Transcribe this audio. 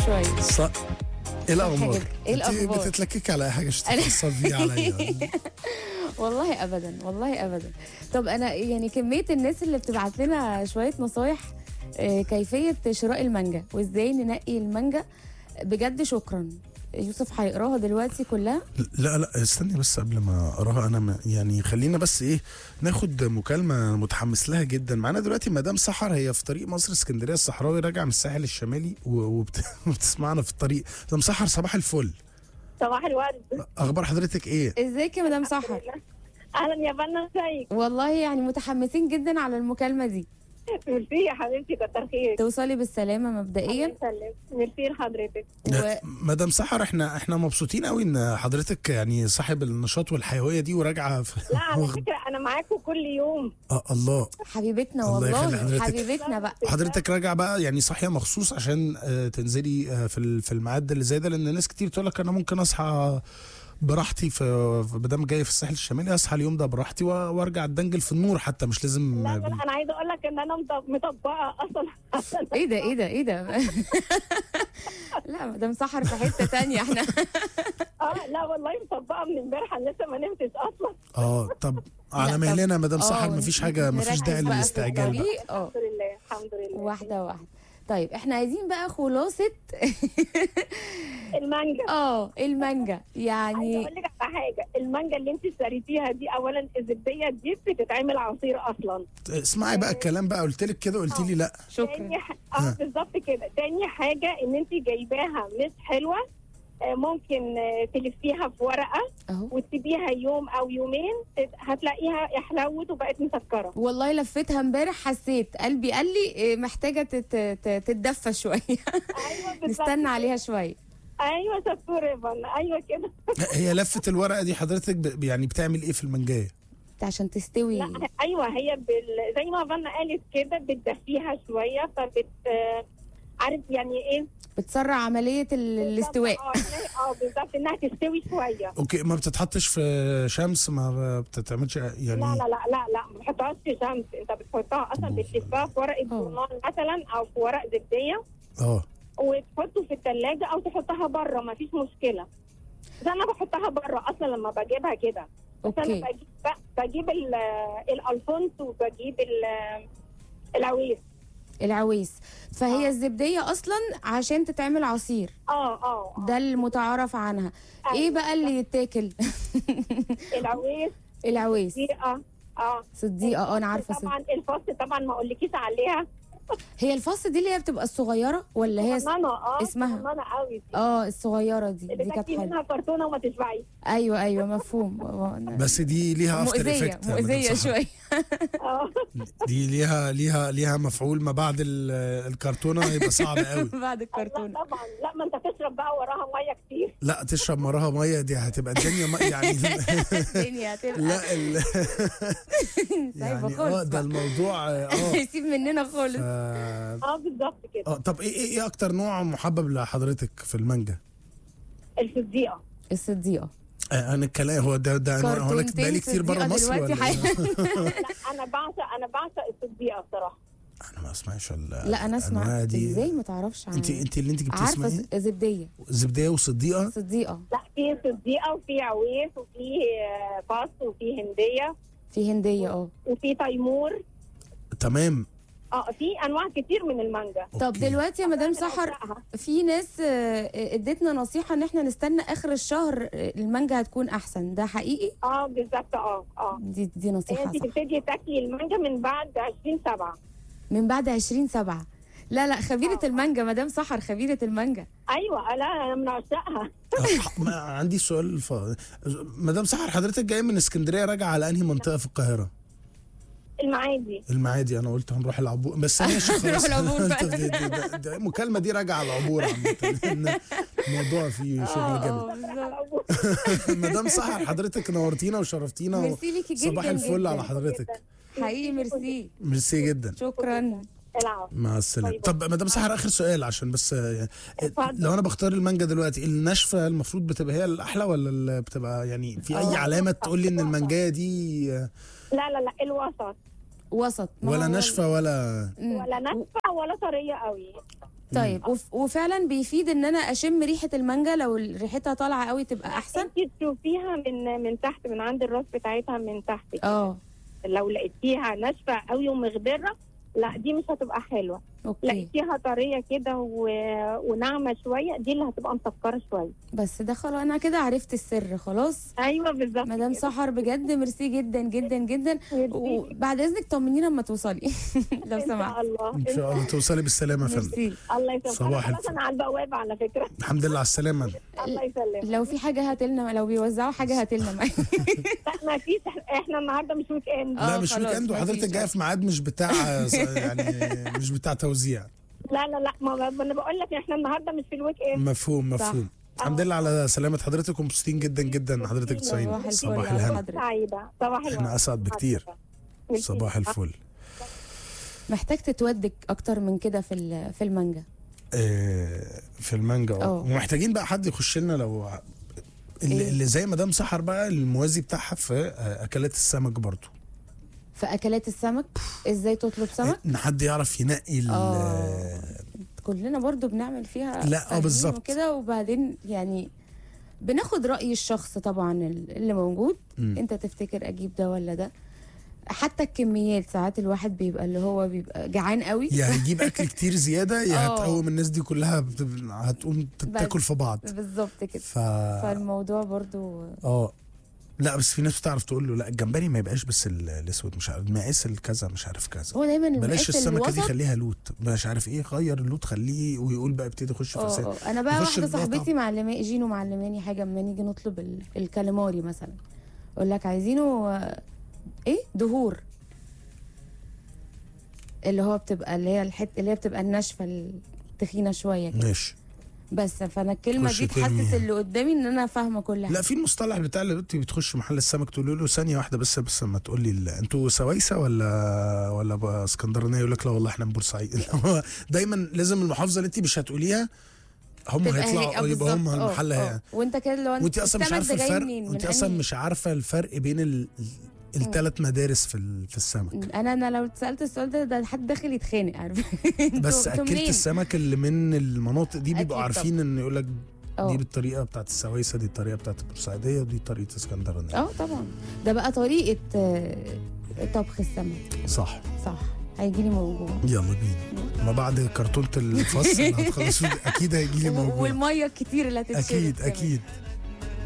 شويه ص... ايه الاخبار؟ حاجة. إيه انت الأخبار؟ بتتلككي على اي حاجه عشان تتعصبي عليا والله ابدا والله ابدا طب انا يعني كميه الناس اللي بتبعت لنا شويه نصايح آه، كيفيه شراء المانجا وازاي ننقي المانجا بجد شكرا يوسف هيقراها دلوقتي كلها لا لا استني بس قبل ما اقراها انا ما- يعني خلينا بس ايه ناخد مكالمه متحمس لها جدا معانا دلوقتي مدام سحر هي في طريق مصر اسكندريه الصحراوي راجعه من الساحل الشمالي و- وبت- وبتسمعنا في الطريق مدام سحر صباح الفل صباح الورد اخبار حضرتك ايه ازيك يا مدام سحر اهلا يا بنا ازيك والله يعني متحمسين جدا على المكالمه دي ميرسي يا حبيبتي كتر خيرك توصلي بالسلامه مبدئيا الله يسلمك. ميرسي لحضرتك و... مدام سحر احنا احنا مبسوطين قوي ان حضرتك يعني صاحب النشاط والحيويه دي وراجعه في لا على فكره انا معاكم كل يوم آه الله حبيبتنا الله يخلي والله حضرتك. حبيبتنا بقى وحضرتك راجعه بقى يعني صاحيه مخصوص عشان آه، تنزلي آه، في ال- في الميعاد اللي زي ده لان ناس كتير تقول لك انا ممكن اصحى براحتي في ما دام جاي في الساحل الشمالي اصحى اليوم ده براحتي و- وارجع اتدنجل في النور حتى مش لازم لا لا انا عايزه اقول لك ان انا مط- مطبقه اصلا ايه ده ايه ده ايه ده لا مدام سحر في حته تانية احنا اه لا والله مطبقه من امبارح انا لسه ما نمتش اصلا اه طب على لا، مهلنا يا مدام آه، سحر مفيش حاجه مفيش نركز داعي بقى في للاستعجال بقى الطريق. اه الحمد لله الحمد لله واحده واحده طيب احنا عايزين بقى خلاصه المانجا اه المانجا عايزه يعني اقول لك على حاجه المانجا اللي انت اشتريتيها دي اولا الزبديه دي بتتعمل عصير اصلا اسمعي بقى الكلام بقى قلت لك كده قلت لي لا شكرا تاني ح... اه بالظبط كده تاني حاجه ان انت جايباها مش حلوه آه، ممكن آه، تلفيها في ورقه اهو وتسيبيها يوم او يومين تت- هتلاقيها احلوت وبقت مسكره والله لفيتها امبارح حسيت قلبي قال لي إيه، محتاجه تت- تت- تتدفى شويه ايوه بالظبط نستنى عليها شويه ايوه شطور يا فن ايوه كده هي لفه الورقه دي حضرتك ب- يعني بتعمل ايه في المانجايه عشان تستوي لا ايوه هي بال... زي ما فن قالت كده بتدفيها شويه فبت آه، عارف يعني ايه بتسرع عمليه ال- الاستواء اه إنها- اه بالظبط انها تستوي شويه اوكي ما بتتحطش في شمس ما بتتعملش يعني لا لا لا لا لا ما بتحطهاش في شمس انت بتحطها اصلا بتلفها في ورقه جورنال مثلا او في ورق زبديه اه وتحطه في الثلاجه او تحطها بره ما فيش مشكله بس انا بحطها بره اصلا لما بجيبها كده بس اوكي انا بجيب بجيب ال- الالفونس وبجيب ال- العويس العويس فهي آه. الزبديه اصلا عشان تتعمل عصير اه اه آه. ده المتعارف عنها ايه بقى اللي يتاكل العويس العويس دقيقه اه صديقه اه انا عارفه صديقة. طبعا الفص طبعا ما اقولكيش عليها هي الفص دي اللي هي بتبقى الصغيره ولا هي صغننه اه اسمها؟ صغننه قوي اه الصغيره دي اللي دي كانت تاكلي حلوه منها كرتونه وما تشبعيش ايوه ايوه مفهوم بس دي ليها افتر مؤذيه افكت مؤذيه شويه اه دي ليها ليها ليها مفعول ما بعد ال- الكرتونه هيبقى صعب قوي بعد لا الكرتون طبعا لا ما انت تشرب بقى وراها ميه كتير لا تشرب مراها ميه دي هتبقى الدنيا ما يعني الدنيا هتبقى لا ال سايبه يعني اه خالص ده بقى. الموضوع اه هيسيب مننا خالص ف- اه بالظبط كده اه طب ايه ايه ايه اكتر نوع محبب لحضرتك في المانجا؟ الفضيئه الصديقه آه انا الكلام هو ده ده انا هو انا كرتونتين بقالي كتير بره صديقة مصر دلوقتي ولا حي- إيه؟ لا انا بعشق انا بعشق الفضيئه بصراحه انا ما اسمعش ال- لا انا اسمع الأنواع دي ازاي ما تعرفش عنها انت انت اللي انت جبتيه عارفه اسمها ايه؟ ز- زبديه زبديه وصديقه صديقه لا في صديقه وفي عويس وفي آه، فاص وفي هنديه في هنديه اه وفي تيمور تمام اه في انواع كتير من المانجا طب أوكي. دلوقتي يا مدام سحر بعشقها. في ناس آه، ادتنا نصيحه ان احنا نستنى اخر الشهر آه، المانجا هتكون احسن ده حقيقي اه بالظبط اه اه دي دي نصيحه انت صح تبتدي تاكلي المانجا من بعد 20 7 من بعد 20 سبعة لا لا خبيره المانجا مدام سحر خبيره المانجا ايوه لا انا من عشاقها آه، ما- عندي سؤال ف... مدام سحر حضرتك جايه من اسكندريه راجعه على انهي منطقه في القاهره؟ المعادي المعادي انا قلت هنروح العبور بس ماشي خلاص نروح العبور فعلا. دي- دي- دي- دي- المكالمه دي راجعه على العبور عامه لأن الموضوع فيه شغل اه جامد اه بالظبط مدام سحر حضرتك نورتينا وشرفتينا و- ميرسي ليكي جدا صباح الفل جدا. على حضرتك حقيقي ميرسي ميرسي جدا شكرا العب مع السلامه باي باي. طب مدام سحر اخر سؤال عشان بس آه، اتفضل. لو انا بختار المانجا دلوقتي الناشفه المفروض بتبقى هي الاحلى ولا اللي بتبقى يعني في اي آه. علامه تقول لي ان المانجايه دي آه، لا لا لا الوسط وسط ما ولا هو- ناشفه ولا مم. ولا ناشفه ولا طريه قوي طيب وف وفعلا بيفيد ان انا اشم ريحه المانجا لو ريحتها طالعه قوي تبقى احسن انت تشوفيها من من تحت من عند الراس بتاعتها من تحت كده. اه لو لقيتيها ناشفه قوي ومغبره لا دي مش هتبقى حلوه اوكي لقيتيها طريه كده و... وناعمه شويه دي اللي هتبقى مسكره شويه بس ده خلاص انا كده عرفت السر خلاص ايوه بالظبط مدام كده. سحر بجد ميرسي جدا جدا جدا ميرسي. وبعد اذنك طمنينا لما توصلي لو ان سمحت شاء الله ان شاء الله توصلي بالسلامه يا فندم ميرسي الله يسلمك صباح أنا خلاص الفل. انا على البوابه على فكره الحمد لله على السلامه الله يسلمك لو في حاجه هاتلنا لو بيوزعوا حاجه هاتلنا معايا لا ما فيش احنا النهارده مش ويك اند آه، لا مش خلاص، ويك اند ما وحضرتك فيش. جايه في ميعاد مش بتاع يعني مش بتاع توزيع لا لا لا ما ما انا بقول لك احنا النهارده مش في الويك اند مفهوم صح. مفهوم الحمد لله على سلامه حضرتك ومبسوطين جدا جدا إن حضرتك صباح تصحينا الفل صباح على الهنا حضرتك. سعيده صباح الورد احنا اسعد بكتير ميرسي. صباح الفل محتاج تتودك اكتر من كده في ال- في المانجا آه، في المانجا اه اه. ومحتاجين بقى حد يخش لنا لو اللي, إيه؟ اللي زي مدام سحر بقى الموازي بتاعها في آه، اكلات السمك برضو في اكلات السمك ازاي تطلب سمك ان حد يعرف ينقي ال- اه. كلنا برضو بنعمل فيها لا، اه فاهمين بالظبط. وكده وبعدين يعني بناخد رأي الشخص طبعا اللي موجود مم. انت تفتكر اجيب ده ولا ده حتى الكميات ساعات الواحد بيبقى اللي هو بيبقى جعان قوي يا هيجيب اكل كتير زياده يا اه. هتقوم الناس دي كلها بت- هتقوم تاكل في بعض بالظبط كده ف فالموضوع برضو اه لا بس في ناس بتعرف تقول له لا الجمبري ما يبقاش بس ال- الاسود مش عارف المقاس الكذا مش عارف كذا هو دايما بلاش المقاس السمكه دي الوسط خليها لوت مش عارف ايه غير اللوت خليه ويقول بقى ابتدي يخش في اه فساد اه انا بقى يخش واحده في بقى صاحبتي معلمه جينو معلماني حاجه اما نيجي نطلب ال- الكاليماري مثلا اقول لك عايزينه آه، ايه دهور اللي هو بتبقى اللي هي الحت اللي هي بتبقى الناشفه التخينه شويه كده ماشي بس فانا الكلمه تخش دي تحسس ترمي. اللي قدامي ان انا فاهمه كل حاجه لا في المصطلح بتاع اللي انت بتخش محل السمك تقول له ثانيه واحده بس بس ما تقول لي ال- انتوا سويسه ولا ولا بقى اسكندرانيه يقول لك لا والله احنا من بورسعيد اللي هو دايما لازم المحافظه اللي انت مش هتقوليها هم تبقى هيطلعوا هيك- آه، يبقى هم بالظبط. آه، المحل آه. هي وانت كده لو وانت اصلا مش عارفه الفرق وانت اصلا مش عارفه الفرق بين ال... الثلاث مدارس في ال... في السمك انا انا لو اتسالت السؤال ده ده حد داخل يتخانق عارف بس انتوا اكلت منين؟ السمك اللي من المناطق دي بيبقوا أكيد عارفين ان يقول لك اه. دي بالطريقه بتاعت السويسه دي الطريقه بتاعت البورسعيديه ودي طريقه اسكندرانيه اه طبعا ده بقى طريقه آه، طبخ السمك صح صح هيجي لي موجوع يلا بينا ما بعد كرتونه الفصل اللي هتخلصوا دي اكيد هيجي لي موجود والميه الكتير اللي هتتشرب اكيد كمان. اكيد